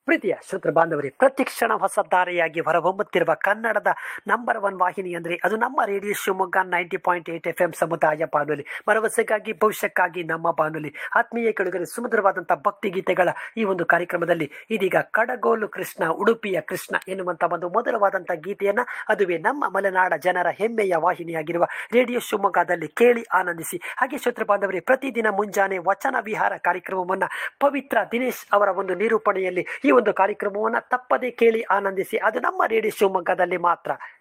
ಪ್ರೀತಿಯ ಶ್ರೋತೃ ಬಾಂಧವರೇ ಪ್ರತಿಕ್ಷಣ ಹೊಸ ಧಾರೆಯಾಗಿ ಹೊರಹೊಮ್ಮುತ್ತಿರುವ ಕನ್ನಡದ ನಂಬರ್ ಒನ್ ವಾಹಿನಿ ಅಂದರೆ ಅದು ನಮ್ಮ radio Shivamogga ninety point eight F M ಸಮುದಾಯ ಬಾನುಲಿ ಭರವಸೆಗಾಗಿ ಭವಿಷ್ಯಕ್ಕಾಗಿ ನಮ್ಮ ಬಾನುಲಿ ಆತ್ಮೀಯ ಕೆಳಗರೆ ಸುಮಧುರವಾದಂತಹ ಭಕ್ತಿ ಗೀತೆಗಳ ಈ ಒಂದು ಕಾರ್ಯಕ್ರಮದಲ್ಲಿ ಇದೀಗ ಕಡಗೋಲು ಕೃಷ್ಣ ಉಡುಪಿಯ ಕೃಷ್ಣ ಎನ್ನುವಂತ ಒಂದು ಮಧುರವಾದಂತಹ ಗೀತೆಯನ್ನ ಅದುವೇ ನಮ್ಮ ಮಲೆನಾಡ ಜನರ ಹೆಮ್ಮೆಯ ವಾಹಿನಿಯಾಗಿರುವ ರೇಡಿಯೋ ಶಿವಮೊಗ್ಗದಲ್ಲಿ ಕೇಳಿ ಆನಂದಿಸಿ ಹಾಗೆ ಶ್ರೋತೃ ಬಾಂಧವರೇ ಪ್ರತಿದಿನ ಮುಂಜಾನೆ ವಚನ ವಿಹಾರ ಕಾರ್ಯಕ್ರಮವನ್ನ ಪವಿತ್ರ ದಿನೇಶ್ ಅವರ ಒಂದು ನಿರೂಪಣೆಯಲ್ಲಿ ಈ ಒಂದು ಕಾರ್ಯಕ್ರಮವನ್ನ ತಪ್ಪದೇ ಕೇಳಿ ಆನಂದಿಸಿ ಅದು ನಮ್ಮ ರೇಡಿಯೋ ಶಿವಮೊಗ್ಗದಲ್ಲಿ ಮಾತ್ರ